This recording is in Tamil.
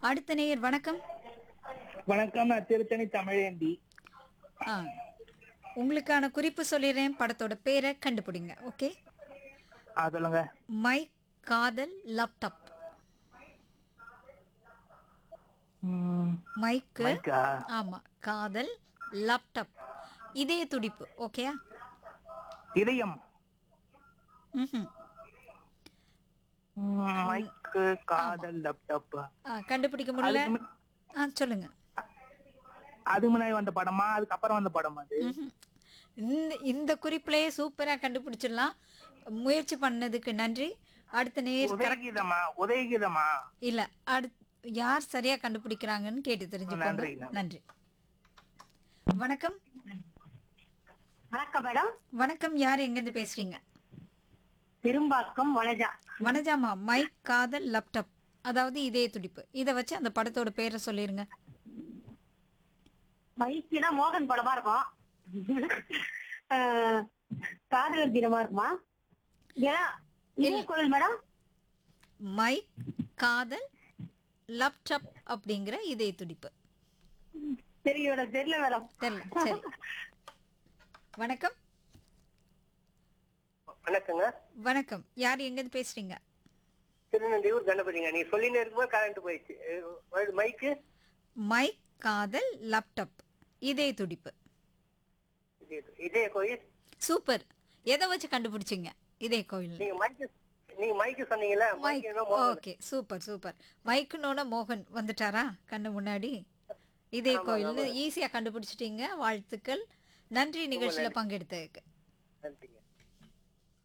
அடுத்த நேயர் வணக்கம் வணக்கம் நான் திருத்தணி தமிழேந்தி ஆ உங்களுக்கான குறிப்பு சொல்லிடுறேன் படத்தோட பேரை கண்டுபிடிங்க ஓகே ஆ சொல்லுங்க மை காதல் லேப்டாப் ம், மைக்கு மைக்கா? ஆமா காதல் லேப்டாப் இதய துடிப்பு ஓகேயா இதயம் ம்ஹும். ம், மைக்கு காதல் லேப்டாப் ஆ, கண்டுபிடிக்க முடியல அதுக்கு முன்- ஆ சொல்லுங்க அது முன்னாடி வந்த படமா அதுக்கப்புறம் வந்த படமா அது ம்ஹும். இந்த இந்த குறிப்பிலேயே சூப்பரா கண்டுபிடிச்சிடலாம் முயற்சி பண்ணதுக்கு நன்றி அடுத்த நேர் உதயகீதமா உதயகீதமா இல்ல அடுத் யார் சரியா கண்டுபிடிக்கிறாங்கன்னு கேட்டு தெரிஞ்சுக்கோங்க நன்றி, நன்றி. நன்றி வணக்கம் வணக்கம் மேடம் வணக்கம் யார் எங்கிருந்து பேசுறீங்க பெரும்பாக்கம் வனஜா வனஜாமா மைக் காதல் லேப்டாப் அதாவது இதய துடிப்பு இதை வச்சு அந்த படத்தோட பேரை சொல்லிருங்க மைக்குனா மோகன் படமா இருக்கும் ஆஹ், காதலர் தினமா இருக்குமா ஏன்னா இதே குரல் மேடம் மைக் காதல் லேப்டாப் அப்படிங்கிற இதய துடிப்பு தெரியல மேடம் தெரியல மேடம் தெரியல சரி வணக்கம் வணக்கங்க வணக்கம் யார் எங்கிருந்து பேசுறீங்க திருநெல்வேலூர் கணபதிங்க நீ சொல்லினே இருக்கும்போது கரண்ட் போயிடுச்சு அஹ் மைக்கு மைக் காதல் லேப்டாப் இதய துடிப்பு இதே- இதே கோயில் சூப்பர் எதை வச்சு கண்டுபிடிச்சீங்க இதய கோயில் நீங்க மைக்கு நீங்க மைக்கு சொன்னீங்கல்ல மைக் மைக்கு என்ன மோகன். ஓகே சூப்பர் சூப்பர் மைக்குனோட மோகன் வந்துட்டாரா கண்ணு முன்னாடி இதய கோயில் ஈஸியா கண்டுபிடிச்சிட்டீங்க வாழ்த்துக்கள் நன்றி நிகழ்ச்சியில பங்கெடுத்ததுக்கு நன்றிங்க